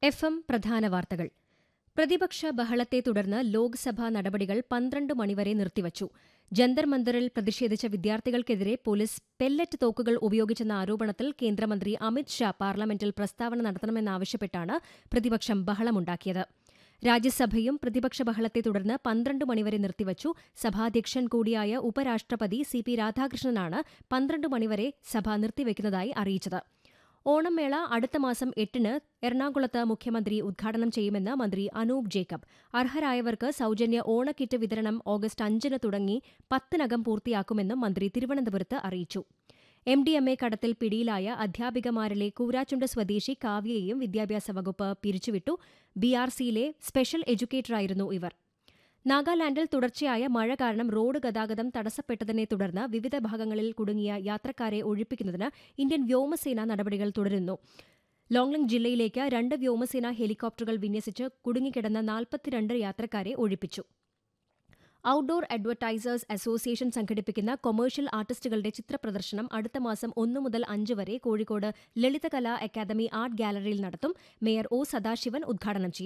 F M പ്രധാന വാർത്തകൾ പ്രതിപക്ഷ ബഹളത്തെ തുടർന്ന് ലോക്സഭാ നടപടികൾ പന്ത്രണ്ട് മണിവരെ നിർത്തിവച്ചു ജന്തർ മന്ദറിൽ പ്രതിഷേധിച്ച വിദ്യാർത്ഥികൾക്കെതിരെ പോലീസ് പെല്ലറ്റ് തോക്കുകൾ ഉപയോഗിച്ചെന്ന ആരോപണത്തിൽ കേന്ദ്രമന്ത്രി അമിത് ഷാ പാർലമെന്റിൽ പ്രസ്താവന നടത്തണമെന്നാവശ്യപ്പെട്ടാണ് പ്രതിപക്ഷം ബഹളമുണ്ടാക്കിയത് രാജ്യസഭയും പ്രതിപക്ഷ ബഹളത്തെ തുടർന്ന് പന്ത്രണ്ട് മണിവരെ നിർത്തിവച്ചു സഭാധ്യക്ഷൻ കൂടിയായ ഉപരാഷ്ട്രപതി സി പി രാധാകൃഷ്ണനാണ് പന്ത്രണ്ട് മണിവരെ സഭ നിർത്തിവെക്കുന്നതായി അറിയിച്ചത് ഓണം മേള അടുത്ത മാസം എട്ടിന് എറണാകുളത്ത് മുഖ്യമന്ത്രി ഉദ്ഘാടനം ചെയ്യുമെന്ന് മന്ത്രി അനൂപ് ജേക്കബ് അർഹരായവർക്ക് സൌജന്യ ഓണക്കിറ്റ് വിതരണം ഓഗസ്റ്റ് അഞ്ചിന് തുടങ്ങി പത്തിനകം പൂർത്തിയാക്കുമെന്നും മന്ത്രി തിരുവനന്തപുരത്ത് അറിയിച്ചു എം ഡി എം എ കടത്തിൽ പിടിയിലായ അധ്യാപികമാരിലെ കൂരാച്ചുണ്ട് സ്വദേശി കാവ്യയെയും വിദ്യാഭ്യാസ വകുപ്പ് പിരിച്ചുവിട്ടു ബി ആർ സിയിലെ സ്പെഷ്യൽ എഡ്യൂക്കേറ്ററായിരുന്നു ഇവർ നാഗാലാൻഡിൽ തുടർച്ചയായ മഴ കാരണം റോഡ് ഗതാഗതം തടസ്സപ്പെട്ടതിനെ തുടർന്ന് വിവിധ ഭാഗങ്ങളിൽ കുടുങ്ങിയ യാത്രക്കാരെ ഒഴിപ്പിക്കുന്നതിന് ഇന്ത്യൻ വ്യോമസേന നടപടികൾ തുടരുന്നു ലോങ്ലിംഗ് ജില്ലയിലേക്ക് രണ്ട് വ്യോമസേന ഹെലികോപ്റ്ററുകൾ വിന്യസിച്ച് കുടുങ്ങിക്കിടന്ന നാൽപ്പത്തിരണ്ട് യാത്രക്കാരെ ഒഴിപ്പിച്ചു ഔട്ട്ഡോർ അഡ്വർടൈസേഴ്സ് അസോസിയേഷൻ സംഘടിപ്പിക്കുന്ന കൊമേഴ്ഷ്യൽ ആർട്ടിസ്റ്റുകളുടെ ചിത്രപ്രദർശനം അടുത്ത മാസം ഒന്നു മുതൽ അഞ്ച് വരെ കോഴിക്കോട് ലളിതകലാ അക്കാദമി ആർട്ട് ഗാലറിയിൽ നടത്തും മേയർ ഒ സദാശിവൻ ഉദ്ഘാടനം ചെയ്യും